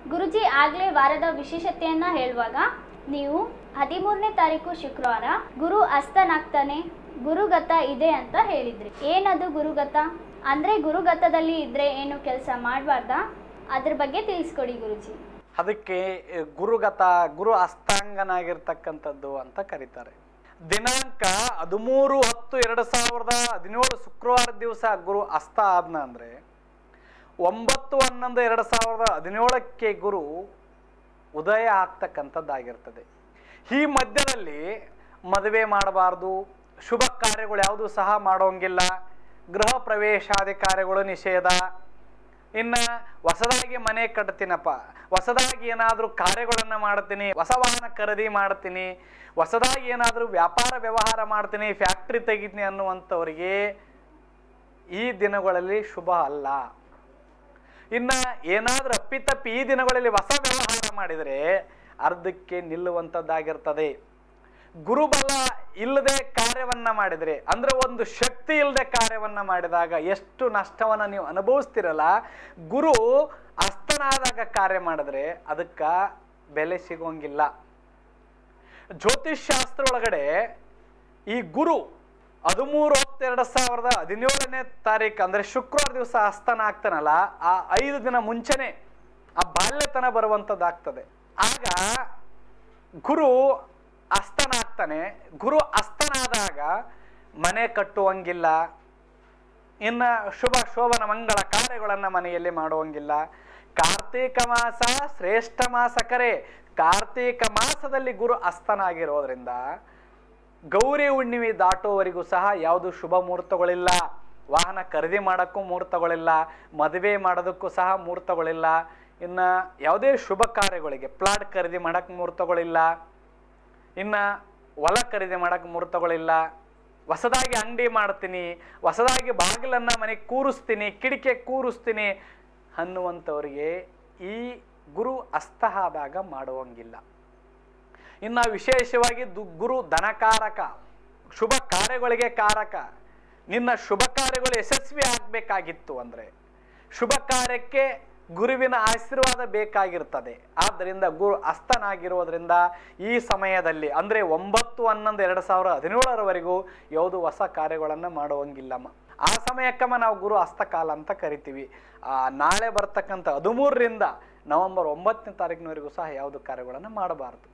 ಗುರುಜಿ ಆಗ್ಲೇ ವಾರದ ವಿಶೇಷತೆಯನ್ನ ಹೇಳುವಾಗ ನೀವು ಹದಿಮೂರನೇ ತಾರೀಕು ಶುಕ್ರವಾರ ಗುರು ಅಸ್ತನಾಗ್ತಾನೆ ಗುರುಗತ ಇದೆ ಅಂತ ಹೇಳಿದ್ರಿ ಏನದು ಗುರುಗತ ಅಂದ್ರೆ ಗುರುಗತದಲ್ಲಿ ಇದ್ರೆ ಏನು ಕೆಲಸ ಮಾಡಬಾರ್ದಾ ಅದ್ರ ಬಗ್ಗೆ ತಿಳಿಸ್ಕೊಡಿ ಗುರುಜಿ ಅದಕ್ಕೆ ಎ, ಗುರುಗತ ಗುರು ಅಸ್ತಾಂಗನಾಗಿರ್ತಕ್ಕಂಥದ್ದು ಅಂತ ಕರೀತಾರೆ ದಿನಾಂಕ ಹದಿಮೂರು ಹತ್ತು ಎರಡು ಸಾವಿರದ ಹದಿನೇಳು ಶುಕ್ರವಾರ ದಿವಸ ಗುರು ಅಸ್ತ ಆದ್ನ ಅಂದ್ರೆ ಒಂಬತ್ತು ಹನ್ನೊಂದು ಎರಡು ಸಾವಿರದ ಹದಿನೇಳಕ್ಕೆ ಗುರು ಉದಯ ಆಗ್ತಕ್ಕಂಥದ್ದಾಗಿರ್ತದೆ ಈ ಮಧ್ಯದಲ್ಲಿ ಮದುವೆ ಮಾಡಬಾರ್ದು ಶುಭ ಕಾರ್ಯಗಳು ಯಾವುದೂ ಸಹ ಮಾಡೋಂಗಿಲ್ಲ ಗೃಹ ಪ್ರವೇಶಾದಿ ಕಾರ್ಯಗಳು ನಿಷೇಧ ಇನ್ನ ಹೊಸದಾಗಿ ಮನೆ ಕಟ್ತೀನಪ್ಪ ಹೊಸದಾಗಿ ಏನಾದರೂ ಕಾರ್ಯಗಳನ್ನು ಮಾಡ್ತೀನಿ ಹೊಸ ವಾಹನ ಖರೀದಿ ಮಾಡ್ತೀನಿ ಹೊಸದಾಗಿ ಏನಾದರೂ ವ್ಯಾಪಾರ ವ್ಯವಹಾರ ಮಾಡ್ತೀನಿ ಫ್ಯಾಕ್ಟ್ರಿ ತೆಗಿತೀನಿ ಅನ್ನುವಂಥವ್ರಿಗೆ ಈ ದಿನಗಳಲ್ಲಿ ಶುಭ ಅಲ್ಲ ಇನ್ನ ಏನಾದ್ರೂ ಅಪ್ಪಿತಪ್ಪಿ ಈ ದಿನಗಳಲ್ಲಿ ಹೊಸ ವ್ಯವಹಾರ ಮಾಡಿದರೆ ಅರ್ಧಕ್ಕೆ ನಿಲ್ಲುವಂಥದ್ದಾಗಿರ್ತದೆ ಗುರುಬಲ ಇಲ್ಲದೆ ಕಾರ್ಯವನ್ನ ಮಾಡಿದರೆ ಅಂದ್ರೆ ಒಂದು ಶಕ್ತಿ ಇಲ್ಲದೆ ಕಾರ್ಯವನ್ನ ಮಾಡಿದಾಗ ಎಷ್ಟು ನಷ್ಟವನ್ನ ನೀವು ಅನುಭವಿಸ್ತಿರಲ್ಲ ಗುರು ಅಸ್ತನಾದಾಗ ಕಾರ್ಯ ಮಾಡಿದ್ರೆ ಅದಕ್ಕ ಬೆಲೆ ಸಿಗೋಂಗಿಲ್ಲ ಜ್ಯೋತಿಷ್ ಶಾಸ್ತ್ರ ಒಳಗಡೆ ಈ ಗುರು ಹದಿಮೂರು ಹತ್ತು ಎರಡು ಸಾವಿರದ ಹದಿನೇಳನೇ ತಾರೀಕು ಅಂದ್ರೆ ಶುಕ್ರವಾರ ದಿವಸ ಅಸ್ತನ ಆಗ್ತಾನಲ್ಲ ಆ ಐದು ದಿನ ಮುಂಚೆನೆ ಆ ಬಾಲ್ಯತನ ಬರುವಂಥದ್ದಾಗ್ತದೆ ಆಗ ಗುರು ಅಸ್ತನ ಆಗ್ತಾನೆ ಗುರು ಅಸ್ತನಾದಾಗ ಮನೆ ಕಟ್ಟುವಂಗಿಲ್ಲ ಇನ್ನ ಶುಭ ಶೋಭನ ಮಂಗಳ ಕಾರ್ಯಗಳನ್ನು ಮನೆಯಲ್ಲಿ ಮಾಡುವಂಗಿಲ್ಲ ಕಾರ್ತೀಕ ಮಾಸ ಶ್ರೇಷ್ಠ ಮಾಸ ಕರೆ ಕಾರ್ತೀಕ ಮಾಸದಲ್ಲಿ ಗುರು ಅಸ್ತನಾಗಿರೋದ್ರಿಂದ ಗೌರಿ ಹುಣ್ಣಿಮೆ ದಾಟುವವರೆಗೂ ಸಹ ಯಾವುದು ಶುಭ ಮುಹೂರ್ತಗಳಿಲ್ಲ ವಾಹನ ಖರೀದಿ ಮಾಡೋಕ್ಕೂ ಮುಹೂರ್ತಗಳಿಲ್ಲ ಮದುವೆ ಮಾಡೋದಕ್ಕೂ ಸಹ ಮುಹೂರ್ತಗಳಿಲ್ಲ ಇನ್ನ ಯಾವುದೇ ಶುಭ ಕಾರ್ಯಗಳಿಗೆ ಪ್ಲಾಟ್ ಖರೀದಿ ಮಾಡಕ್ಕೆ ಮುಹೂರ್ತಗಳಿಲ್ಲ ಇನ್ನ ಹೊಲ ಖರೀದಿ ಮಾಡಕ್ಕೆ ಮುಹೂರ್ತಗಳಿಲ್ಲ ಹೊಸದಾಗಿ ಅಂಗಡಿ ಮಾಡ್ತೀನಿ ಹೊಸದಾಗಿ ಬಾಗಿಲನ್ನ ಮನೆಗೆ ಕೂರಿಸ್ತೀನಿ ಕಿಡಿಕೆ ಕೂರಿಸ್ತೀನಿ ಅನ್ನುವಂಥವ್ರಿಗೆ ಈ ಗುರು ಅಸ್ತ ಆದಾಗ ಮಾಡುವಂಗಿಲ್ಲ ಇನ್ನು ವಿಶೇಷವಾಗಿ ದು ಗುರು ಧನಕಾರಕ ಶುಭ ಕಾರ್ಯಗಳಿಗೆ ಕಾರಕ ನಿನ್ನ ಶುಭ ಕಾರ್ಯಗಳು ಯಶಸ್ವಿ ಆಗಬೇಕಾಗಿತ್ತು ಅಂದರೆ ಶುಭ ಕಾರ್ಯಕ್ಕೆ ಗುರುವಿನ ಆಶೀರ್ವಾದ ಬೇಕಾಗಿರ್ತದೆ ಆದ್ದರಿಂದ ಗುರು ಅಸ್ತನಾಗಿರೋದ್ರಿಂದ ಈ ಸಮಯದಲ್ಲಿ ಅಂದರೆ ಒಂಬತ್ತು ಹನ್ನೊಂದು ಎರಡು ಸಾವಿರ ಹದಿನೇಳರವರೆಗೂ ಯಾವುದು ಹೊಸ ಕಾರ್ಯಗಳನ್ನು ಮಾಡುವಂಗಿಲ್ಲಮ್ಮ ಆ ಸಮಯಕ್ಕಮ್ಮ ನಾವು ಗುರು ಅಸ್ತಕಾಲ ಅಂತ ಕರಿತೀವಿ ಆ, ನಾಳೆ ಬರ್ತಕ್ಕಂಥ ಹದಿಮೂರರಿಂದ ನವೆಂಬರ್ ಒಂಬತ್ತನೇ ತಾರೀಕಿನವರೆಗೂ ಸಹ ಯಾವುದು ಕಾರ್ಯಗಳನ್ನು ಮಾಡಬಾರ್ದು